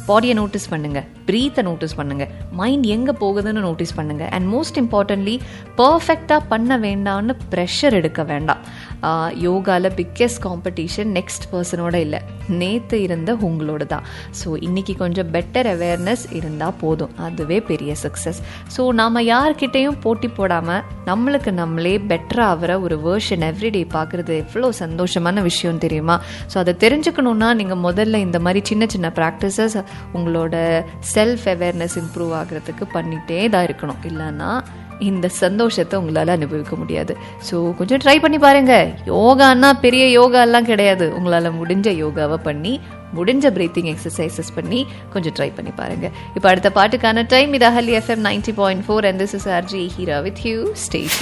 பாடியை நோட்டீஸ் பண்ணுங்க ப்ரீத்தை நோட்டீஸ் பண்ணுங்க மைண்ட் எங்கே போகுதுன்னு நோட்டீஸ் பண்ணுங்க அண்ட் மோஸ்ட் இம்பார்ட்டன்ட்லி பர்ஃபெக்டாக பண்ண வேண்டாம்னு ப்ரெஷர் எடுக்க வேண்டாம் யோகாவில் பிக்கெஸ்ட் காம்படிஷன் நெக்ஸ்ட் பர்சனோட இல்லை நேற்று இருந்த உங்களோட தான் ஸோ இன்னைக்கு கொஞ்சம் பெட்டர் அவேர்னஸ் இருந்தால் போதும் அதுவே பெரிய சக்ஸஸ் ஸோ நாம் யார்கிட்டையும் போட்டி போடாமல் நம்மளுக்கு நம்மளே பெட்டராக ஆகிற ஒரு வேர்ஷன் எவ்ரிடே பார்க்குறது எவ்வளோ சந்தோஷமான விஷயம் தெரியுமா ஸோ அதை தெரிஞ்சுக்கணுன்னா நீங்கள் முதல்ல இந்த மாதிரி சின்ன சின்ன ப்ராக்டிசஸ் உங்களோட செல்ஃப் அவேர்னஸ் இம்ப்ரூவ் ஆகிறதுக்கு பண்ணிகிட்டே தான் இருக்கணும் இல்லைன்னா இந்த சந்தோஷத்தை உங்களால் அனுபவிக்க முடியாது ஸோ கொஞ்சம் ட்ரை பண்ணி பாருங்க யோகான்னா பெரிய யோகா எல்லாம் கிடையாது உங்களால் முடிஞ்ச யோகாவை பண்ணி முடிஞ்ச பிரீத்திங் எக்ஸசைசஸ் பண்ணி கொஞ்சம் ட்ரை பண்ணி பாருங்க இப்போ அடுத்த பாட்டுக்கான டைம் இது Ahali FM ninety point four and this is RJ Heera with you stay